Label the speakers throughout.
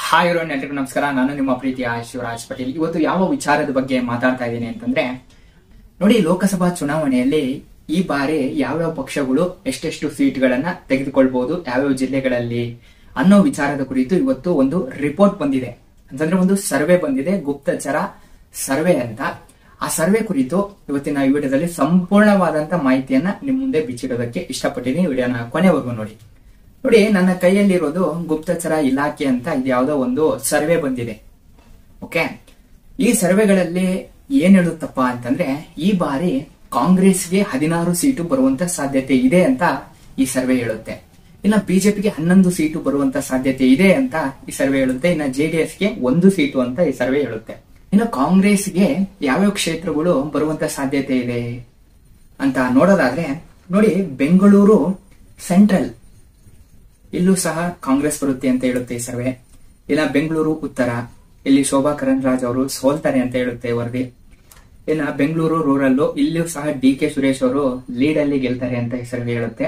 Speaker 1: hi ಇರೋನ್ ಎಲ್ರಿಗೂ ನಮಸ್ಕಾರ ನಾನು ನಿಮ್ಮ ಪ್ರೀತಿಯ ಶಿವರಾಜ್ ಪಟೇಲ್ ಇವತ್ತು ಯಾವ ವಿಚಾರದ ಬಗ್ಗೆ ಮಾತಾಡ್ತಾ ಇದ್ದೀನಿ ಅಂತಂದ್ರೆ ನೋಡಿ ಲೋಕಸಭಾ ಚುನಾವಣೆಯಲ್ಲಿ ಈ ಬಾರಿ ಯಾವ್ಯಾವ ಪಕ್ಷಗಳು ಎಷ್ಟೆಷ್ಟು ಸೀಟ್ಗಳನ್ನ ತೆಗೆದುಕೊಳ್ಬಹುದು ಯಾವ್ಯಾವ ಜಿಲ್ಲೆಗಳಲ್ಲಿ ಅನ್ನೋ ವಿಚಾರದ ಕುರಿತು ಇವತ್ತು ಒಂದು ರಿಪೋರ್ಟ್ ಬಂದಿದೆ ಅಂತಂದ್ರೆ ಒಂದು ಸರ್ವೆ ಬಂದಿದೆ ಗುಪ್ತಚರ ಸರ್ವೆ ಅಂತ ಆ ಸರ್ವೆ ಕುರಿತು ಇವತ್ತಿನ ಈ ವಿಡಿಯೋದಲ್ಲಿ ಸಂಪೂರ್ಣವಾದಂತ ಮಾಹಿತಿಯನ್ನ ನಿಮ್ ಮುಂದೆ ಬಿಚ್ಚಿಡೋದಕ್ಕೆ ಇಷ್ಟಪಟ್ಟಿನಿ ವಿಡಿಯೋನ ಕೊನೆವರೆಗೂ ನೋಡಿ ನೋಡಿ ನನ್ನ ಕೈಯಲ್ಲಿರೋದು ಗುಪ್ತಚರ ಇಲಾಖೆ ಅಂತ ಇದು ಯಾವುದೋ ಒಂದು ಸರ್ವೆ ಬಂದಿದೆ ಓಕೆ ಈ ಸರ್ವೆಗಳಲ್ಲಿ ಏನ್ ಹೇಳುತ್ತಪ್ಪ ಅಂತಂದ್ರೆ ಈ ಬಾರಿ ಕಾಂಗ್ರೆಸ್ಗೆ ಹದಿನಾರು ಸೀಟು ಬರುವಂತ ಸಾಧ್ಯತೆ ಇದೆ ಅಂತ ಈ ಸರ್ವೆ ಹೇಳುತ್ತೆ ಇನ್ನ ಬಿಜೆಪಿಗೆ ಹನ್ನೊಂದು ಸೀಟು ಬರುವಂತ ಸಾಧ್ಯತೆ ಇದೆ ಅಂತ ಈ ಸರ್ವೆ ಹೇಳುತ್ತೆ ಇನ್ನ ಜೆಡಿಎಸ್ಗೆ ಒಂದು ಸೀಟು ಅಂತ ಈ ಸರ್ವೆ ಹೇಳುತ್ತೆ ಇನ್ನು ಕಾಂಗ್ರೆಸ್ಗೆ ಯಾವ್ಯಾವ ಕ್ಷೇತ್ರಗಳು ಬರುವಂತ ಸಾಧ್ಯತೆ ಇದೆ ಅಂತ ನೋಡೋದಾದ್ರೆ ನೋಡಿ ಬೆಂಗಳೂರು ಸೆಂಟ್ರಲ್ ಇಲ್ಲೂ ಸಹ ಕಾಂಗ್ರೆಸ್ ಬರುತ್ತೆ ಅಂತ ಹೇಳುತ್ತೆ ಈ ಸರ್ವೆ ಇಲ್ಲ ಬೆಂಗಳೂರು ಉತ್ತರ ಇಲ್ಲಿ ಶೋಭಾ ಕರಂದ್ರಾಜ್ ಅವರು ಸೋಲ್ತಾರೆ ಅಂತ ಹೇಳುತ್ತೆ ವರದಿ ಇನ್ನ ಬೆಂಗಳೂರು ರೂರಲ್ ಇಲ್ಲೂ ಸಹ ಡಿ ಕೆ ಸುರೇಶ್ ಅವರು ಲೀಡ್ ಅಲ್ಲಿ ಗೆಲ್ತಾರೆ ಅಂತ ಈ ಸರ್ವೆ ಹೇಳುತ್ತೆ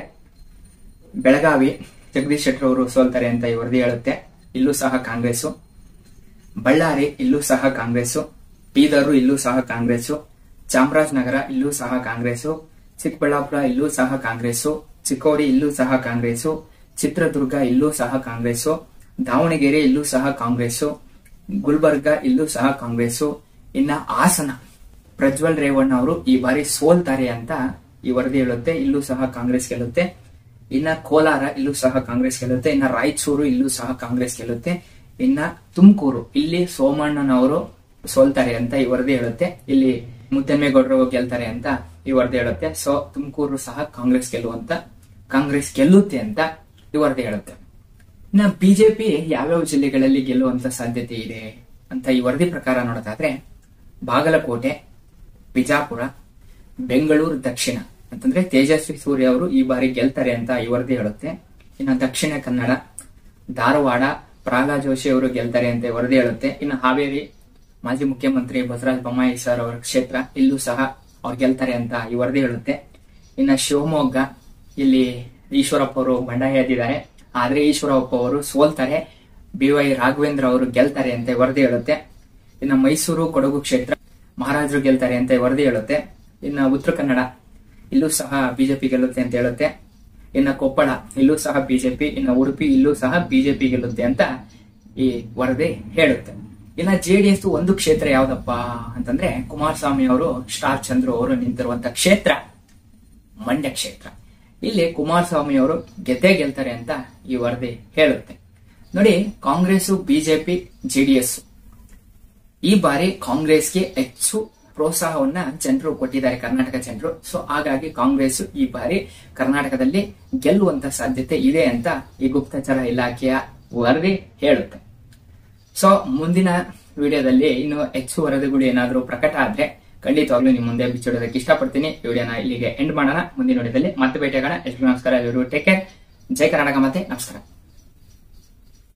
Speaker 1: ಬೆಳಗಾವಿ ಜಗದೀಶ್ ಶೆಟ್ಟರ್ ಅವರು ಸೋಲ್ತಾರೆ ಅಂತ ಈ ವರದಿ ಹೇಳುತ್ತೆ ಇಲ್ಲೂ ಸಹ ಕಾಂಗ್ರೆಸ್ ಬಳ್ಳಾರಿ ಇಲ್ಲೂ ಸಹ ಕಾಂಗ್ರೆಸ್ ಬೀದರು ಇಲ್ಲೂ ಸಹ ಕಾಂಗ್ರೆಸ್ ಚಾಮರಾಜನಗರ ಇಲ್ಲೂ ಸಹ ಕಾಂಗ್ರೆಸ್ ಚಿಕ್ಕಬಳ್ಳಾಪುರ ಇಲ್ಲೂ ಸಹ ಕಾಂಗ್ರೆಸ್ ಚಿಕ್ಕೋಡಿ ಇಲ್ಲೂ ಸಹ ಕಾಂಗ್ರೆಸ್ ಚಿತ್ರದುರ್ಗ ಇಲ್ಲೂ ಸಹ ಕಾಂಗ್ರೆಸ್ ದಾವಣಗೆರೆ ಇಲ್ಲೂ ಸಹ ಕಾಂಗ್ರೆಸ್ ಗುಲ್ಬರ್ಗ ಇಲ್ಲೂ ಸಹ ಕಾಂಗ್ರೆಸ್ ಇನ್ನ ಹಾಸನ ಪ್ರಜ್ವಲ್ ರೇವಣ್ಣ ಅವರು ಈ ಬಾರಿ ಸೋಲ್ತಾರೆ ಅಂತ ಈ ವರದಿ ಹೇಳುತ್ತೆ ಇಲ್ಲೂ ಸಹ ಕಾಂಗ್ರೆಸ್ ಗೆಲ್ಲುತ್ತೆ ಇನ್ನ ಕೋಲಾರ ಇಲ್ಲೂ ಸಹ ಕಾಂಗ್ರೆಸ್ ಗೆಲ್ಲುತ್ತೆ ಇನ್ನ ರಾಯಚೂರು ಇಲ್ಲೂ ಸಹ ಕಾಂಗ್ರೆಸ್ ಗೆಲ್ಲುತ್ತೆ ಇನ್ನ ತುಮಕೂರು ಇಲ್ಲಿ ಸೋಮಣ್ಣನವರು ಸೋಲ್ತಾರೆ ಅಂತ ಈ ವರದಿ ಹೇಳುತ್ತೆ ಇಲ್ಲಿ ಮುದ್ದನ್ಮೇಗೌಡರು ಗೆಲ್ತಾರೆ ಅಂತ ಈ ವರದಿ ಹೇಳುತ್ತೆ ಸೊ ತುಮಕೂರು ಸಹ ಕಾಂಗ್ರೆಸ್ ಗೆಲ್ಲುವಂತ ಕಾಂಗ್ರೆಸ್ ಗೆಲ್ಲುತ್ತೆ ಅಂತ ಈ ವರದಿ ಹೇಳುತ್ತೆ ಇನ್ನ ಬಿಜೆಪಿ ಯಾವ್ಯಾವ ಜಿಲ್ಲೆಗಳಲ್ಲಿ ಗೆಲ್ಲುವಂತ ಸಾಧ್ಯತೆ ಇದೆ ಅಂತ ಈ ವರದಿ ಪ್ರಕಾರ ನೋಡೋದಾದ್ರೆ ಬಾಗಲಕೋಟೆ ಬಿಜಾಪುರ ಬೆಂಗಳೂರು ದಕ್ಷಿಣ ಅಂತಂದ್ರೆ ತೇಜಸ್ವಿ ಸೂರ್ಯ ಅವರು ಈ ಬಾರಿ ಗೆಲ್ತಾರೆ ಅಂತ ಈ ವರದಿ ಹೇಳುತ್ತೆ ಇನ್ನು ದಕ್ಷಿಣ ಕನ್ನಡ ಧಾರವಾಡ ಪ್ರಹ್ಲಾದ್ ಜೋಶಿ ಅವರು ಗೆಲ್ತಾರೆ ಅಂತ ಈ ವರದಿ ಹೇಳುತ್ತೆ ಇನ್ನು ಹಾವೇರಿ ಮಾಜಿ ಮುಖ್ಯಮಂತ್ರಿ ಬಸವರಾಜ ಬೊಮ್ಮಾಯಿ ಸರ್ ಅವರ ಕ್ಷೇತ್ರ ಇಲ್ಲೂ ಸಹ ಅವ್ರು ಗೆಲ್ತಾರೆ ಅಂತ ಈ ವರದಿ ಹೇಳುತ್ತೆ ಇನ್ನು ಶಿವಮೊಗ್ಗ ಇಲ್ಲಿ ಈಶ್ವರಪ್ಪ ಅವರು ಬಂಡಾಯ ಎದ್ದಿದ್ದಾರೆ ಆದ್ರೆ ಈಶ್ವರಪ್ಪ ಅವರು ಸೋಲ್ತಾರೆ ಬಿ ವೈ ರಾಘವೇಂದ್ರ ಅವರು ಗೆಲ್ತಾರೆ ಅಂತ ವರದಿ ಹೇಳುತ್ತೆ ಇನ್ನು ಮೈಸೂರು ಕೊಡಗು ಕ್ಷೇತ್ರ ಮಹಾರಾಜರು ಗೆಲ್ತಾರೆ ಅಂತ ವರದಿ ಹೇಳುತ್ತೆ ಇನ್ನು ಉತ್ತರ ಕನ್ನಡ ಇಲ್ಲೂ ಸಹ ಬಿಜೆಪಿ ಗೆಲ್ಲುತ್ತೆ ಅಂತ ಹೇಳುತ್ತೆ ಇನ್ನ ಕೊಪ್ಪಳ ಇಲ್ಲೂ ಸಹ ಬಿಜೆಪಿ ಇನ್ನು ಉಡುಪಿ ಇಲ್ಲೂ ಸಹ ಬಿಜೆಪಿ ಗೆಲ್ಲುತ್ತೆ ಅಂತ ಈ ವರದಿ ಹೇಳುತ್ತೆ ಇನ್ನ ಜೆಡಿಎಸ್ ಒಂದು ಕ್ಷೇತ್ರ ಯಾವ್ದಪ್ಪ ಅಂತಂದ್ರೆ ಕುಮಾರಸ್ವಾಮಿ ಅವರು ಸ್ಟಾರ್ ಚಂದ್ರು ಅವರು ನಿಂತಿರುವಂತ ಕ್ಷೇತ್ರ ಮಂಡ್ಯ ಕ್ಷೇತ್ರ ಇಲ್ಲಿ ಕುಮಾರಸ್ವಾಮಿ ಅವರು ಗೆದ್ದೇ ಗೆಲ್ತಾರೆ ಅಂತ ಈ ವರದಿ ಹೇಳುತ್ತೆ ನೋಡಿ ಕಾಂಗ್ರೆಸ್ ಬಿಜೆಪಿ ಜೆಡಿಎಸ್ ಈ ಬಾರಿ ಕಾಂಗ್ರೆಸ್ಗೆ ಹೆಚ್ಚು ಪ್ರೋತ್ಸಾಹವನ್ನ ಜನರು ಕೊಟ್ಟಿದ್ದಾರೆ ಕರ್ನಾಟಕ ಜನರು ಸೊ ಹಾಗಾಗಿ ಕಾಂಗ್ರೆಸ್ ಈ ಬಾರಿ ಕರ್ನಾಟಕದಲ್ಲಿ ಗೆಲ್ಲುವಂತ ಸಾಧ್ಯತೆ ಇದೆ ಅಂತ ಈ ಗುಪ್ತಚರ ಇಲಾಖೆಯ ವರದಿ ಹೇಳುತ್ತೆ ಸೊ ಮುಂದಿನ ವಿಡಿಯೋದಲ್ಲಿ ಇನ್ನು ಹೆಚ್ಚು ವರದಿಗಳು ಏನಾದರೂ ಪ್ರಕಟ ಆದ್ರೆ ಖಂಡಿತವಾಗ್ಲೂ ನಿಮ್ ಮುಂದೆ ಬಿಚ್ಚಿಡೋದಕ್ಕೆ ಇಷ್ಟಪಡ್ತೀನಿ ವಿಡಿಯೋನ ಇಲ್ಲಿಗೆ ಎಂಡ್ ಮಾಡೋಣ ಮುಂದಿನ ವಿಡಿಯೋದಲ್ಲಿ ಮತ್ತೆ ಭೇಟಿಯಾಗೋಣ ಎಲ್ರಿಗೂ ನಮಸ್ಕಾರ ಟೇಕ್ ಕೇರ್ ಜೈ ಕರ್ನಾಟಕ ಮತ್ತೆ ನಮಸ್ಕಾರ